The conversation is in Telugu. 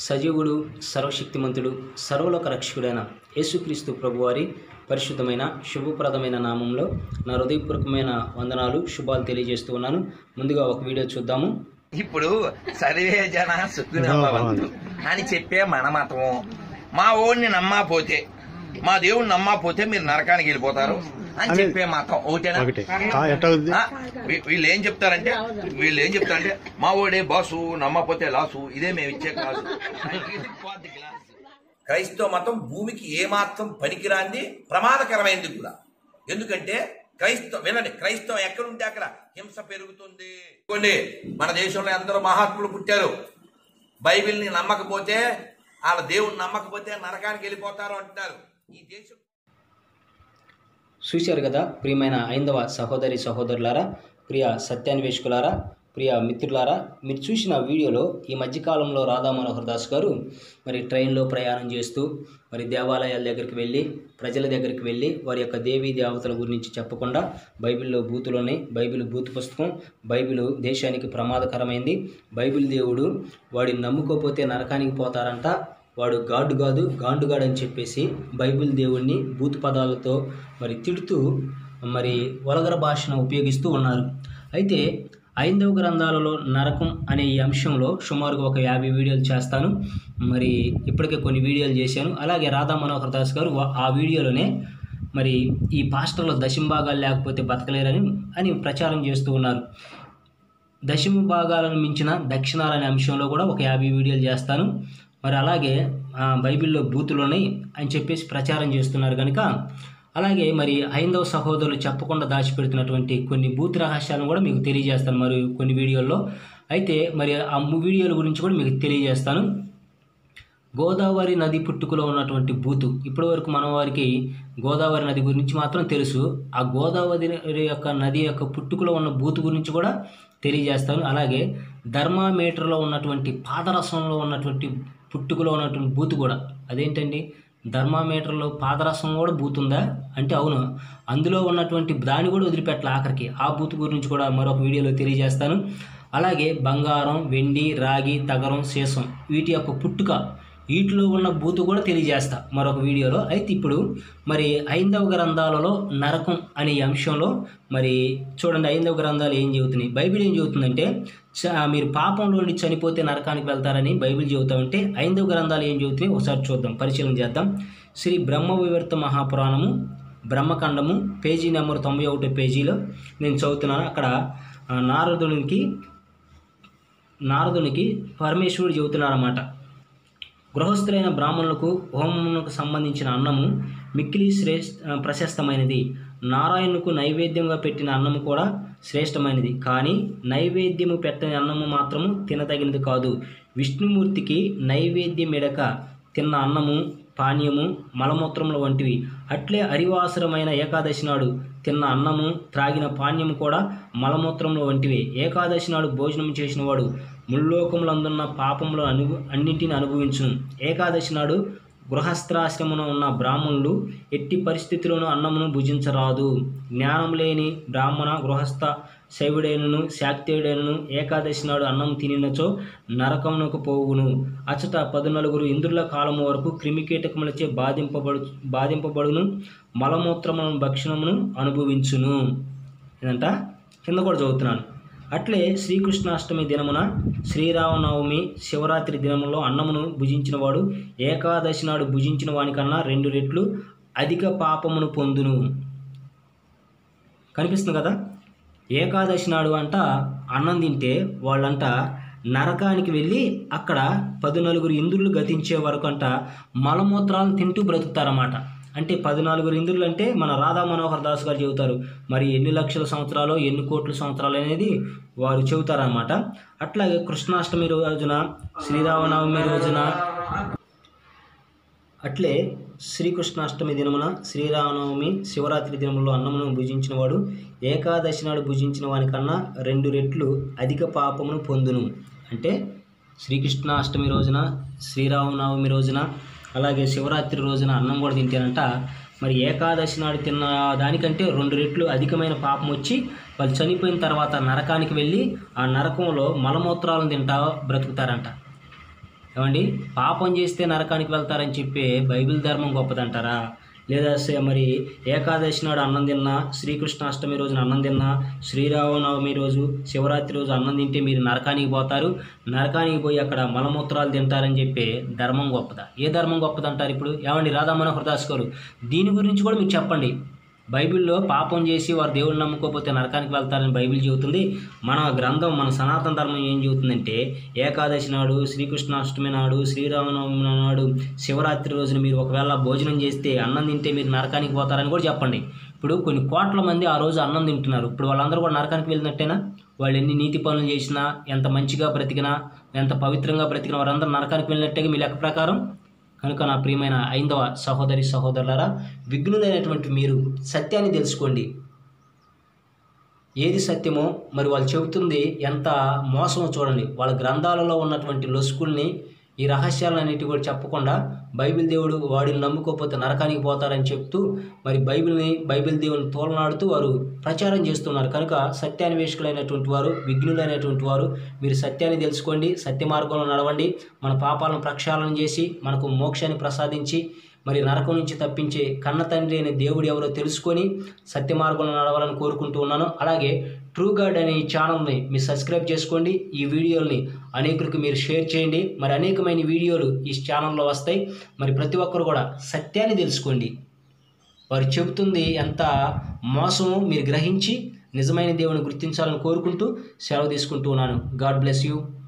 సజీవుడు సర్వశక్తిమంతుడు సర్వలోక రక్షకుడైన యేసుక్రీస్తు ప్రభువారి పరిశుద్ధమైన శుభప్రదమైన నామంలో నా హృదయపూర్వకమైన వందనాలు శుభాలు తెలియజేస్తూ ఉన్నాను ముందుగా ఒక వీడియో చూద్దాము ఇప్పుడు సర్వే జన సుఖినవ్వవద్దు అని చెప్పే మన మతం మా ఓడిని నమ్మకపోతే మా దేవుడిని నమ్మకపోతే మీరు నరకానికి వెళ్ళిపోతారు అని చెప్పే మతం ఓకేనా ఒకటి కా- ఎట్లా ఉంది ఆ, వీ- వీళ్ళు ఏం చెప్తారంటే వీళ్ళు ఏం చెప్తారంటే మా ఓడే బాసు నమ్మకపోతే లాసు ఇదే మేము ఇచ్చే క్లాసు క్రైస్తవ మతం భూమికి ఏమాత్రం పనికిరాంది ప్రమాదకరమైంది కూడా ఎందుకంటే క్రైస్తవం వినండి క్రైస్తవం ఎక్కడుంటే అక్కడ హింస పెరుగుతుంది ఇదిగోండి, మన దేశంలో ఎందరో మహాత్ములు పుట్టారు బైబిల్ని నమ్మకపోతే వాళ్ళ దేవుని నమ్మకపోతే నరకానికి వెళ్ళిపోతారు అంటున్నారు ఈ దేశం చూశారు కదా ప్రియమైన ఐందవ సహోదరి సహోదరులారా ప్రియ సత్యాన్వేషకులారా ప్రియ మిత్రులారా మీరు చూసిన వీడియోలో ఈ మధ్యకాలంలో రాధా మనోహర్ దాస్ గారు మరి ట్రైన్లో ప్రయాణం చేస్తూ మరి దేవాలయాల దగ్గరికి వెళ్ళి ప్రజల దగ్గరికి వెళ్ళి వారి యొక్క దేవీ దేవతల గురించి చెప్పకుండా బైబిల్లో బూతులోనే బైబిల్ బూత్ పుస్తకం బైబిల్ దేశానికి ప్రమాదకరమైంది బైబిల్ దేవుడు వాడిని నమ్ముకోపోతే నరకానికి పోతారంట వాడు గాడు కాదు గాండుగాడు అని చెప్పేసి బైబిల్ దేవుణ్ణి బూతు పదాలతో మరి తిడుతూ మరి వలగర భాషను ఉపయోగిస్తూ ఉన్నారు అయితే ఐదవ గ్రంథాలలో నరకం అనే ఈ అంశంలో సుమారుగా ఒక యాభై వీడియోలు చేస్తాను మరి ఇప్పటికే కొన్ని వీడియోలు చేశాను అలాగే రాధా మనోహర్ దాస్ గారు వా- ఆ వీడియోలోనే మరి ఈ పాస్టర్లో దశంభాగాలు లేకపోతే బతకలేరని అని ప్రచారం చేస్తూ ఉన్నారు దశమ భాగాలను మించిన దక్షిణాలు అనే అంశంలో కూడా ఒక యాభై వీడియోలు చేస్తాను మరి అలాగే ఆ, బైబిల్లో బూతులు ఉన్నాయి అని చెప్పేసి ప్రచారం చేస్తున్నారు కనుక అలాగే మరి హైందవ సహోదరులు చెప్పకుండా దాచిపెడుతున్నటువంటి కొన్ని బూత్ రహస్యాలను కూడా మీకు తెలియజేస్తాను మరి కొన్ని వీడియోల్లో అయితే మరి ఆ ము- వీడియోల గురించి కూడా మీకు తెలియజేస్తాను గోదావరి నది పుట్టుకలో ఉన్నటువంటి బూతు ఇప్పటి వరకు మన వారికి గోదావరి నది గురించి మాత్రం తెలుసు ఆ గోదావరి యొక్క నది యొక్క పుట్టుకలో ఉన్న బూతు గురించి కూడా తెలియజేస్తాను అలాగే ధర్మామీటర్లో ఉన్నటువంటి పాదరసంలో ఉన్నటువంటి పుట్టుకలో ఉన్నటువంటి బూతు కూడా అదేంటండి ధర్మామీటర్లో పాదరసం కూడా బూతుందా అంటే అవును అందులో ఉన్నటువంటి దాన్ని కూడా వదిలిపెట్టాలి ఆఖరికి ఆ బూతు గురించి కూడా మరొక వీడియోలో తెలియజేస్తాను అలాగే బంగారం వెండి రాగి తగరం సీసం వీటి యొక్క పుట్టుక వీటిలో ఉన్న బూతు కూడా తెలియజేస్తా మరొక వీడియోలో అయితే ఇప్పుడు మరి ఐందవ గ్రంథాలలో నరకం అనే ఈ అంశంలో మరి చూడండి ఐందవ గ్రంథాలు ఏం చెబుతున్నాయి బైబిల్ ఏం చెబుతుందంటే చ- మీరు పాపంలో నుండి చనిపోతే నరకానికి వెళ్తారని బైబిల్ చెబుతా ఉంటే ఐందవ గ్రంథాలు ఏం చెబుతున్నాయి ఒకసారి చూద్దాం పరిశీలన చేద్దాం శ్రీ బ్రహ్మ వివర్త మహాపురాణము బ్రహ్మఖండము పేజీ నెంబర్ తొంభై ఒకటో పేజీలో నేను చదువుతున్నాను అక్కడ ఆ, నారదునికి నారదునికి పరమేశ్వరుడు చెబుతున్నారన్నమాట గృహస్థులైన బ్రాహ్మణులకు హోమమునకు సంబంధించిన అన్నము మిక్కిలి శ్రేష్ఠ ప్రశస్తమైనది నారాయణుకు నైవేద్యంగా పెట్టిన అన్నము కూడా శ్రేష్టమైనది కానీ నైవేద్యము పెట్టని అన్నము మాత్రము తినదగినది కాదు విష్ణుమూర్తికి నైవేద్యం ఎడక తిన్న అన్నము పానీయము మలమూత్రముల వంటివి అట్లే అరివాసరమైన ఏకాదశి నాడు తిన్న అన్నము త్రాగిన పానీయము కూడా మలమూత్రముల వంటివే ఏకాదశి నాడు భోజనం చేసినవాడు ముల్లోకములందున్న పాపములు అనుభు అన్నింటిని అనుభవించును ఏకాదశి నాడు గృహస్థాశ్రమున ఉన్న బ్రాహ్మణులు ఎట్టి పరిస్థితిలోనూ అన్నమును భుజించరాదు జ్ఞానం లేని బ్రాహ్మణ గృహస్థ శైవుడైనను శాక్తేయుడైనను ఏకాదశి నాడు అన్నం తినినచో నరకమునకు పోవును అచట పదునలుగురు ఇంద్రుల కాలము వరకు క్రిమికీటకములచే బాధింపబడు బాధింపబడును మలమూత్రములను భక్షణమును అనుభవించును ఇదంట కింద కూడా చదువుతున్నాను అట్లే శ్రీకృష్ణాష్టమి దినమున శ్రీరామనవమి శివరాత్రి దినములో అన్నమును భుజించినవాడు ఏకాదశి నాడు భుజించిన వానికన్నా రెండు రెట్లు అధిక పాపమును పొందును కనిపిస్తుంది కదా ఏకాదశి నాడు అంట అన్నం తింటే వాళ్ళంట నరకానికి వెళ్ళి అక్కడ పది నలుగురు ఇంద్రులు గతించే వరకు అంట మలమూత్రాలు తింటూ బ్రతుకుతారన్నమాట అంటే పద్నాలుగురు ఇంద్రులు అంటే మన రాధా మనోహర్ దాస్ గారు చెబుతారు మరి ఎన్ని లక్షల సంవత్సరాలు ఎన్ని కోట్ల సంవత్సరాలు అనేది వారు చెబుతారన్నమాట అట్లాగే కృష్ణాష్టమి రోజున శ్రీరామనవమి రోజున అట్లే శ్రీకృష్ణాష్టమి దినమున శ్రీరామనవమి శివరాత్రి దినములో అన్నమును భుజించిన వాడు ఏకాదశి నాడు భుజించిన వానికన్నా రెండు రెట్లు అధిక పాపమును పొందును అంటే శ్రీకృష్ణాష్టమి రోజున శ్రీరామనవమి రోజున అలాగే శివరాత్రి రోజున అన్నం కూడా తింటారంట మరి ఏకాదశి నాడు తిన్న దానికంటే రెండు రెట్లు అధికమైన పాపం వచ్చి వాళ్ళు చనిపోయిన తర్వాత నరకానికి వెళ్ళి ఆ నరకంలో మలమూత్రాలను తింటా బ్రతుకుతారంట ఏమండి పాపం చేస్తే నరకానికి వెళ్తారని చెప్పే బైబిల్ ధర్మం గొప్పదంటారా లేదా సే- మరి ఏకాదశి నాడు అన్నం తిన్నా శ్రీకృష్ణాష్టమి రోజున అన్నం తిన్నా శ్రీరామనవమి రోజు శివరాత్రి రోజు అన్నం తింటే మీరు నరకానికి పోతారు నరకానికి పోయి అక్కడ మలమూత్రాలు తింటారని చెప్పే ధర్మం గొప్పదా ఏ ధర్మం గొప్పదంటారు ఇప్పుడు ఏమండి రాధా మనోహర్ దాస్ గారు దీని గురించి కూడా మీరు చెప్పండి బైబిల్లో పాపం చేసి వారు దేవుడిని నమ్ముకోకపోతే నరకానికి వెళ్తారని బైబిల్ చెబుతుంది మన గ్రంథం మన సనాతన ధర్మం ఏం చెబుతుందంటే ఏకాదశి నాడు శ్రీకృష్ణాష్టమి నాడు శ్రీరామనవమి నాడు శివరాత్రి రోజున మీరు ఒకవేళ భోజనం చేస్తే అన్నం తింటే మీరు నరకానికి పోతారని కూడా చెప్పండి ఇప్పుడు కొన్ని కోట్ల మంది ఆ రోజు అన్నం తింటున్నారు ఇప్పుడు వాళ్ళందరూ కూడా నరకానికి వెళ్ళినట్టేనా వాళ్ళు ఎన్ని నీతి పనులు చేసినా ఎంత మంచిగా బ్రతికినా ఎంత పవిత్రంగా బ్రతికినా వారందరూ నరకానికి వెళ్ళినట్టుగా మీ లెక్క ప్రకారం కనుక నా ప్రియమైన ఐందవ సహోదరి సహోదరులారా విఘ్నులైనటువంటి మీరు సత్యాన్ని తెలుసుకోండి ఏది సత్యమో మరి వాళ్ళు చెబుతుంది ఎంత మోసమో చూడండి వాళ్ళ గ్రంథాలలో ఉన్నటువంటి లొసుకుల్ని ఈ రహస్యాలన్నిటి కూడా చెప్పకుండా బైబిల్ దేవుడు వాడిని నమ్ముకోకపోతే నరకానికి పోతారని చెప్తూ మరి బైబిల్ని బైబిల్ దేవుని తోలనాడుతూ వారు ప్రచారం చేస్తున్నారు కనుక సత్యాన్వేషకులైనటువంటి వారు విఘ్నులైనటువంటి వారు మీరు సత్యాన్ని తెలుసుకోండి సత్య మార్గంలో నడవండి మన పాపాలను ప్రక్షాళన చేసి మనకు మోక్షాన్ని ప్రసాదించి మరి నరకం నుంచి తప్పించే కన్న తండ్రి అనే దేవుడు ఎవరో తెలుసుకొని సత్య మార్గంలో నడవాలని కోరుకుంటూ ఉన్నాను అలాగే ట్రూ గార్డ్ అనే ఈ ఛానల్ని మీరు సబ్స్క్రైబ్ చేసుకోండి ఈ వీడియోల్ని అనేకులకు మీరు షేర్ చేయండి మరి అనేకమైన వీడియోలు ఈ ఛానల్లో వస్తాయి మరి ప్రతి ఒక్కరు కూడా సత్యాన్ని తెలుసుకోండి వారు చెబుతుంది ఎంత మోసమో మీరు గ్రహించి నిజమైన దేవుని గుర్తించాలని కోరుకుంటూ సెలవు తీసుకుంటూ ఉన్నాను గాడ్ బ్లెస్ యూ